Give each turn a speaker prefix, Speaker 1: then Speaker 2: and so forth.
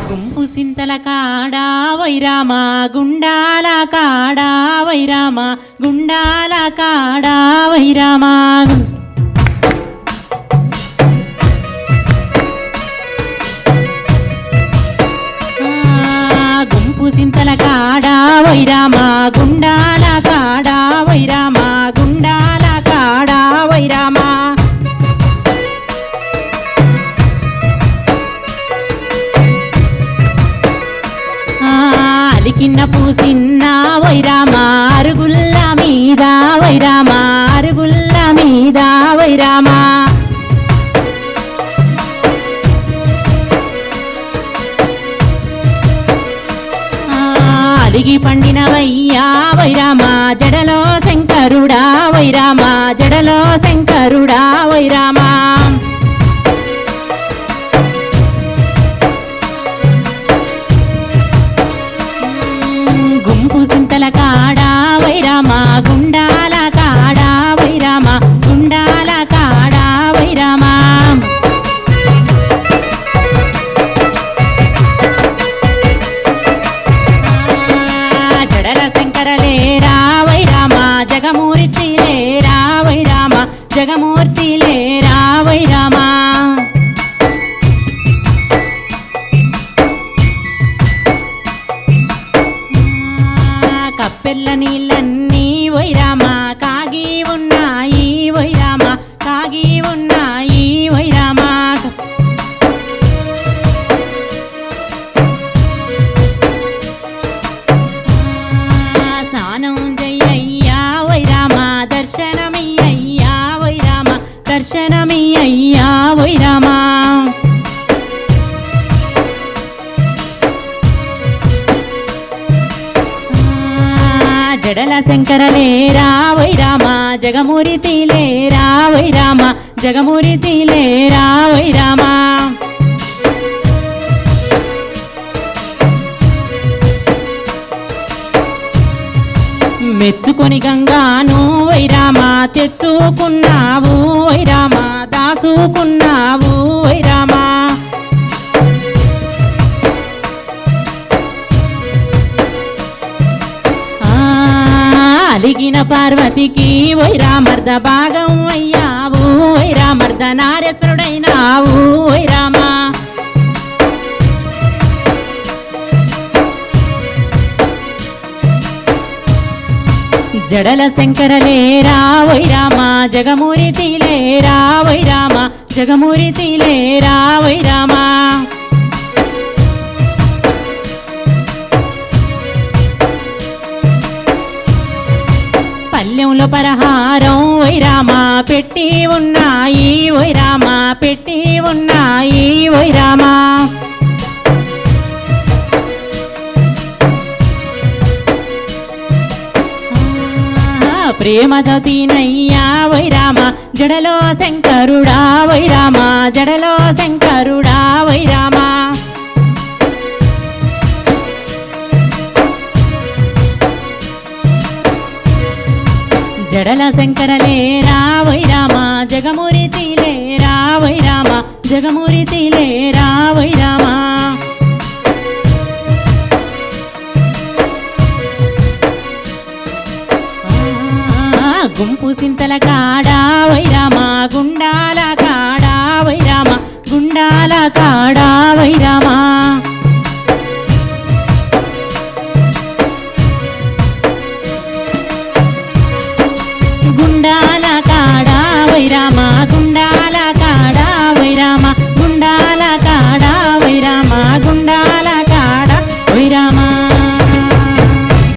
Speaker 1: గుంపు సింతల కాడా వైరామా గుండాల కాడా వైరామా గుండాల కాడా వైరామా ఆ, గుంపు సింతల కాడా వైరామా గుండాల కాడా వైరామా గుండాల కాడా వైరామా ఆ, అలికిన్న పూసిన్న వైరామా అరుగుల్ల మీద వైరామా అరుగుల్ల మీద వైరామా ఆ, అలిగి పండినవయ్యా వైరామా జడలో శంకరుడా వైరామా జడలో శంకరుడా వైరామా గుంపు సింతల కాడా వైరామా గుండాల కాడా వైరామా గుండాల కాడా వైరామా ఆ, జడల శంకరలేరా వైరామా జగమూర్తి లేరా వైరామా జగమూర్తి లేరా వైరామా ఆ, కప్పెల్ల నీళ్ళన్నీ వైరామా కాగి ఉన్నాయి వైరామా కాగి ఉన్నాయి వైరామా ఆ, స్నానం జయ్యయ్యా వైరామా దర్శనమయ్యయ్యా వైరామా దర్శనమయ్యయ్యా వైరామా ఆ, జడల శంకరలేరా వైరామా జగమూరితి లేరా వైరామా జగమూరితి లేరా వైరామా మెచ్చుకొని గంగాను వైరామా తెచ్చుకున్నావు వైరామా దాసుకున్నావు వైరామా ఆ, అలిగిన పార్వతికి వైరామర్ద భాగం అయ్యావు వైరామర్ద నారేశ్వరుడైనావు వైరామా జడల శంకరలేరా వైరామా జగమూరితి లేరా వైరామా జగమూరితి లేరా వైరామా పల్లెంలో పరహారం వైరామా పెట్టి ఉన్నాయి వైరామా పెట్టి ఉన్నాయి వైరామా ఆ, ప్రేమదతినయ్యా వైరామా జడలో శంకరుడా వైరామా జడలో శంకరుడా వైరామా జడల శంకరలేరా వైరామా జగమురితి లేరా వైరామా జగమురితి